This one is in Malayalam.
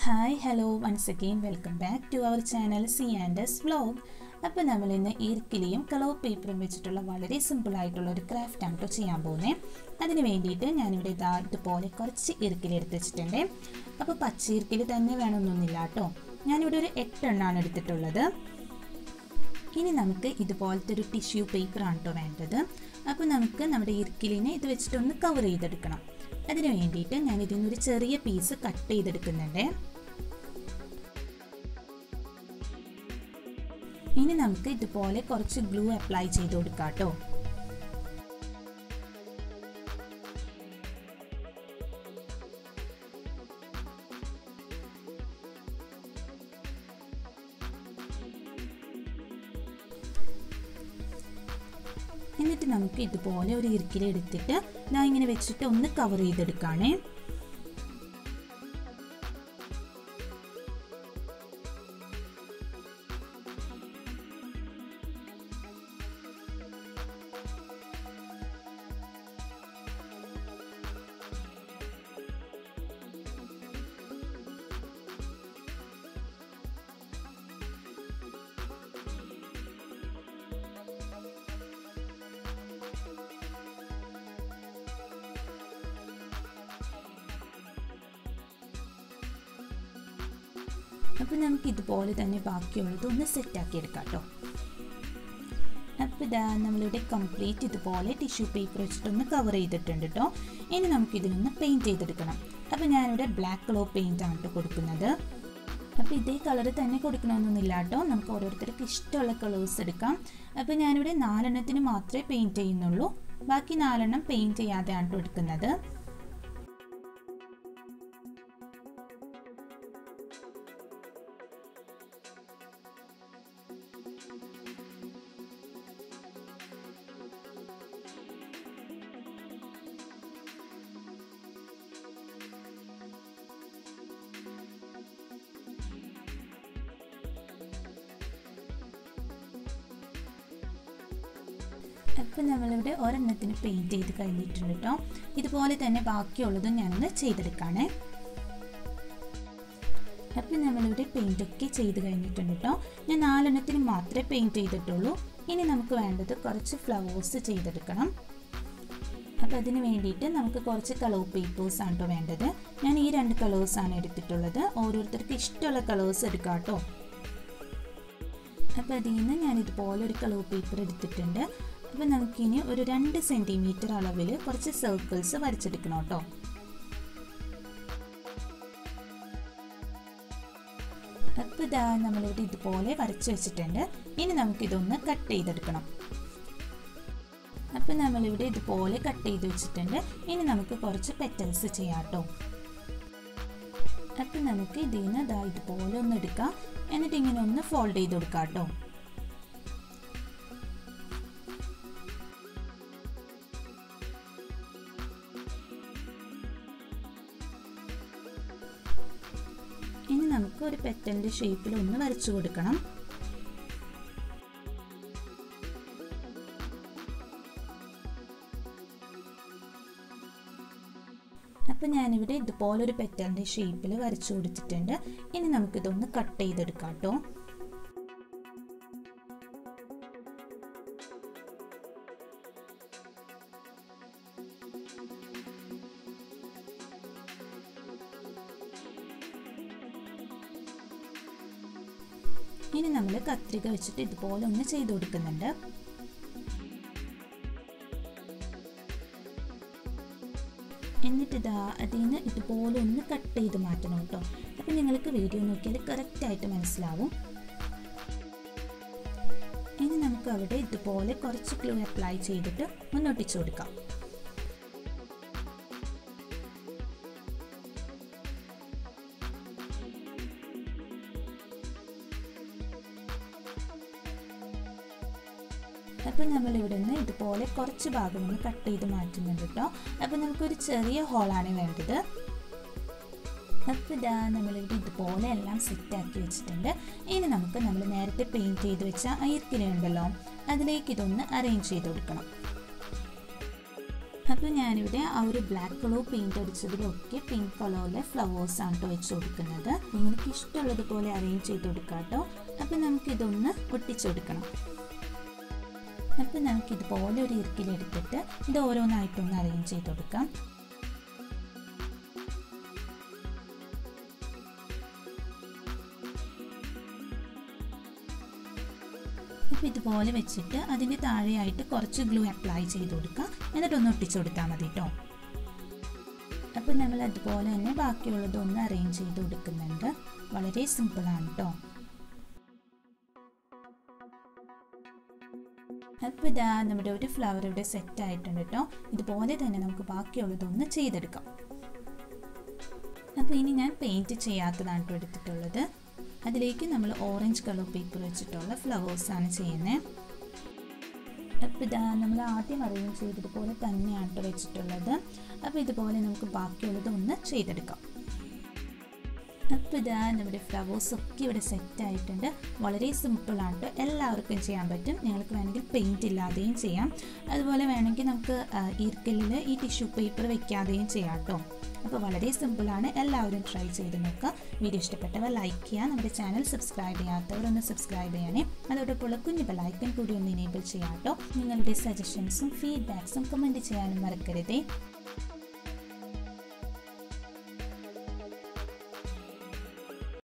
hi hello once again welcome back to our channel C and S vlog അപ്പോൾ നമ്മൾ ഇന്ന് ഈർക്കിലിയും കളർ പേപ്പറും വെച്ചിട്ടുള്ള വളരെ സിമ്പിൾ ആയിട്ടുള്ള ഒരു ക്രാഫ്റ്റ് ആണ് കേട്ടോ ചെയ്യാൻ പോകുന്നത് അതിന് വേണ്ടിയിട്ട് ഞാനിവിടെ ഇതാ ഇതുപോലെ കുറച്ച് ഈർക്കിലി എടുത്ത് വെച്ചിട്ടുണ്ട് അപ്പോൾ പച്ച ഈർക്കിലി തന്നെ വേണമെന്നൊന്നുമില്ല കേട്ടോ ഞാനിവിടെ ഒരു എട്ടെണ്ണാണ് എടുത്തിട്ടുള്ളത് ഇനി നമുക്ക് ഇതുപോലത്തെ ഒരു ടിഷ്യൂ പേപ്പറാണ് കേട്ടോ വേണ്ടത് അപ്പോൾ നമുക്ക് നമ്മുടെ ഇർക്കിലിനെ ഇത് വെച്ചിട്ടൊന്ന് കവർ ചെയ്തെടുക്കണം അതിന് വേണ്ടിയിട്ട് ഞാൻ ഇതിൽ നിന്നൊരു ചെറിയ പീസ് കട്ട് ചെയ്തെടുക്കുന്നുണ്ട് ഇനി നമുക്ക് ഇതുപോലെ കുറച്ച് ഗ്ലൂ അപ്ലൈ ചെയ്ത് കൊടുക്കാം കേട്ടോ എന്നിട്ട് നമുക്ക് ഇതുപോലെ ഒരു ഇറുക്കിൽ എടുത്തിട്ട് ഞാൻ ഇങ്ങനെ വെച്ചിട്ട് ഒന്ന് കവർ ചെയ്തെടുക്കുകയാണേ അപ്പോൾ നമുക്ക് ഇതുപോലെ തന്നെ ബാക്കിയുള്ളത് ഒന്ന് സെറ്റാക്കി എടുക്കാം കേട്ടോ അപ്പോൾ ഇതാ നമ്മളിവിടെ കംപ്ലീറ്റ് ഇതുപോലെ ടിഷ്യൂ പേപ്പർ വെച്ചിട്ടൊന്ന് കവർ ചെയ്തിട്ടുണ്ട് കേട്ടോ ഇനി നമുക്ക് ഇതിനൊന്ന് പെയിൻറ്റ് ചെയ്തെടുക്കണം അപ്പോൾ ഞാനിവിടെ ബ്ലാക്ക് കളർ പെയിൻ്റ് ആണ് കേട്ടോ കൊടുക്കുന്നത് അപ്പോൾ ഇതേ കളർ തന്നെ കൊടുക്കണമെന്നൊന്നുമില്ല കേട്ടോ നമുക്ക് ഓരോരുത്തർക്ക് ഇഷ്ടമുള്ള കളേഴ്സ് എടുക്കാം അപ്പോൾ ഞാനിവിടെ നാലെണ്ണത്തിന് മാത്രമേ പെയിൻറ്റ് ചെയ്യുന്നുള്ളൂ ബാക്കി നാലെണ്ണം പെയിൻറ്റ് ചെയ്യാതെയാണ് കേട്ടോ എടുക്കുന്നത് അപ്പോൾ നമ്മളിവിടെ ഒരെണ്ണത്തിന് പെയിൻറ്റ് ചെയ്ത് കഴിഞ്ഞിട്ടുണ്ട് കേട്ടോ ഇതുപോലെ തന്നെ ബാക്കിയുള്ളതും ഞാനൊന്ന് ചെയ്തെടുക്കുകയാണേ അപ്പോൾ നമ്മളിവിടെ പെയിൻ്റ് ഒക്കെ ചെയ്ത് കഴിഞ്ഞിട്ടുണ്ട് കേട്ടോ ഞാൻ നാലെണ്ണത്തിന് മാത്രമേ പെയിൻറ്റ് ചെയ്തിട്ടുള്ളൂ ഇനി നമുക്ക് വേണ്ടത് കുറച്ച് ഫ്ലവേഴ്സ് ചെയ്തെടുക്കണം അപ്പോൾ അതിന് വേണ്ടിയിട്ട് നമുക്ക് കുറച്ച് കളർ പേപ്പേഴ്സ് ആണ് കേട്ടോ വേണ്ടത് ഞാൻ ഈ രണ്ട് കളേഴ്സാണ് എടുത്തിട്ടുള്ളത് ഓരോരുത്തർക്ക് ഇഷ്ടമുള്ള കളേഴ്സ് എടുക്കാം കേട്ടോ അപ്പോൾ അതിൽ നിന്ന് ഞാൻ ഇതുപോലെ ഒരു കളർ പേപ്പർ എടുത്തിട്ടുണ്ട് അപ്പോൾ നമുക്കിനി ഒരു രണ്ട് സെൻറ്റിമീറ്റർ അളവിൽ കുറച്ച് സർക്കിൾസ് വരച്ചെടുക്കണം കേട്ടോ അപ്പോൾ ഇതാ നമ്മളിവിടെ ഇതുപോലെ വരച്ച് വെച്ചിട്ടുണ്ട് ഇനി നമുക്കിതൊന്ന് കട്ട് ചെയ്തെടുക്കണം അപ്പോൾ നമ്മളിവിടെ ഇതുപോലെ കട്ട് ചെയ്ത് വെച്ചിട്ടുണ്ട് ഇനി നമുക്ക് കുറച്ച് പെറ്റൽസ് ചെയ്യാം കേട്ടോ അപ്പം നമുക്ക് ഇതിൽ നിന്ന് ഇതാ ഇതുപോലെ ഒന്ന് എടുക്കാം എന്നിട്ട് ഇങ്ങനെ ഒന്ന് ഫോൾഡ് ചെയ്ത് കൊടുക്കാം കേട്ടോ ഇനി നമുക്ക് ഒരു പെറ്റലിൻ്റെ ഷേപ്പിൽ ഒന്ന് വരച്ചു കൊടുക്കണം അപ്പോൾ ഞാനിവിടെ ഇതുപോലൊരു പെറ്റലിൻ്റെ ഷേപ്പിൽ വരച്ചു കൊടുത്തിട്ടുണ്ട് ഇനി നമുക്കിതൊന്ന് കട്ട് ചെയ്തെടുക്കാം കേട്ടോ ഇനി നമ്മൾ കത്രിക വെച്ചിട്ട് ഇതുപോലെ ഒന്ന് ചെയ്ത് കൊടുക്കുന്നുണ്ട് എന്നിട്ട് ഇതാ അതിൽ നിന്ന് ഇതുപോലെ ഒന്ന് കട്ട് ചെയ്ത് മാറ്റണം കേട്ടോ അപ്പം നിങ്ങൾക്ക് വീഡിയോ നോക്കിയാൽ കറക്റ്റായിട്ട് മനസ്സിലാവും ഇനി നമുക്ക് അവിടെ ഇതുപോലെ കുറച്ച് ഗ്ലൂ അപ്ലൈ ചെയ്തിട്ട് ഒന്ന് ഒട്ടിച്ചു കൊടുക്കാം അപ്പോൾ നമ്മൾ ഇവിടെ നിന്ന് ഇതുപോലെ കുറച്ച് ഭാഗം ഒന്ന് കട്ട് ചെയ്ത് മാറ്റുന്നുണ്ട് കേട്ടോ അപ്പോൾ നമുക്കൊരു ചെറിയ ഹോളാണ് വേണ്ടത് അപ്പോൾ ഇതാ നമ്മളിവിടെ ഇതുപോലെ എല്ലാം സെറ്റാക്കി വെച്ചിട്ടുണ്ട് ഇനി നമുക്ക് നമ്മൾ നേരത്തെ പെയിൻറ്റ് ചെയ്ത് വെച്ച അയർക്കിലുണ്ടല്ലോ അതിലേക്ക് ഇതൊന്ന് അറേഞ്ച് ചെയ്ത് കൊടുക്കണം അപ്പോൾ ഞാനിവിടെ ആ ഒരു ബ്ലാക്ക് കളർ പെയിൻറ് അടിച്ചതിലൊക്കെ പിങ്ക് കളറിലെ ഫ്ലവേഴ്സ് ആണ് കേട്ടോ വെച്ച് കൊടുക്കുന്നത് നിങ്ങൾക്ക് ഇഷ്ടമുള്ളതുപോലെ അറേഞ്ച് ചെയ്ത് കൊടുക്കാം കേട്ടോ അപ്പോൾ നമുക്കിതൊന്ന് ഒട്ടിച്ചു കൊടുക്കണം അപ്പോൾ നമുക്കിതുപോലെ ഒരു ഇറുക്കിലെടുത്തിട്ട് ഇത് ഓരോന്നായിട്ടൊന്ന് അറേഞ്ച് ചെയ്ത് കൊടുക്കാം അപ്പോൾ ഇതുപോലെ വെച്ചിട്ട് അതിൻ്റെ താഴെയായിട്ട് കുറച്ച് ഗ്ലൂ അപ്ലൈ ചെയ്ത് കൊടുക്കുക എന്നിട്ടൊന്ന് ഒട്ടിച്ചു കൊടുത്താൽ മതി കേട്ടോ അപ്പോൾ നമ്മൾ അതുപോലെ തന്നെ ബാക്കിയുള്ളതൊന്ന് അറേഞ്ച് ചെയ്ത് കൊടുക്കുന്നുണ്ട് വളരെ സിമ്പിളാണ് കേട്ടോ അപ്പോൾ ഇതാ നമ്മുടെ ഒരു ഫ്ലവർ ഇവിടെ സെറ്റ് ആയിട്ടുണ്ട് കേട്ടോ ഇതുപോലെ തന്നെ നമുക്ക് ബാക്കിയുള്ളതൊന്ന് ചെയ്തെടുക്കാം അപ്പോൾ ഇനി ഞാൻ പെയിൻറ്റ് ചെയ്യാത്തതാണ് കേട്ടോ എടുത്തിട്ടുള്ളത് അതിലേക്ക് നമ്മൾ ഓറഞ്ച് കളർ പേപ്പർ വെച്ചിട്ടുള്ള ഫ്ലവേഴ്സാണ് ചെയ്യുന്നത് അപ്പോൾ ഇതാ നമ്മൾ ആദ്യം അറേഞ്ച് ചെയ്തതുപോലെ തന്നെയാണ് കേട്ടോ വെച്ചിട്ടുള്ളത് അപ്പോൾ ഇതുപോലെ നമുക്ക് ബാക്കിയുള്ളത് ഒന്ന് ചെയ്തെടുക്കാം അപ്പോൾ ഇതാ നമ്മുടെ ഫ്ലവേഴ്സ് ഒക്കെ ഇവിടെ സെറ്റ് ആയിട്ടുണ്ട് വളരെ സിമ്പിളാണ് കേട്ടോ എല്ലാവർക്കും ചെയ്യാൻ പറ്റും നിങ്ങൾക്ക് വേണമെങ്കിൽ പെയിൻറ്റ് ഇല്ലാതെയും ചെയ്യാം അതുപോലെ വേണമെങ്കിൽ നമുക്ക് ഈർക്കലിൽ ഈ ടിഷ്യൂ പേപ്പർ വെക്കാതെയും ചെയ്യാം കേട്ടോ അപ്പോൾ വളരെ സിമ്പിളാണ് എല്ലാവരും ട്രൈ ചെയ്ത് നോക്കുക വീഡിയോ ഇഷ്ടപ്പെട്ടവർ ലൈക്ക് ചെയ്യുക നമ്മുടെ ചാനൽ സബ്സ്ക്രൈബ് ചെയ്യാത്തവർ ഒന്ന് സബ്സ്ക്രൈബ് ചെയ്യണേ അതോടൊപ്പമുള്ള കുഞ്ഞു ബെലൈക്കൺ കൂടി ഒന്ന് എനേബിൾ ചെയ്യാം കേട്ടോ നിങ്ങളുടെ സജഷൻസും ഫീഡ്ബാക്സും കമൻറ്റ് ചെയ്യാനും മറക്കരുതേ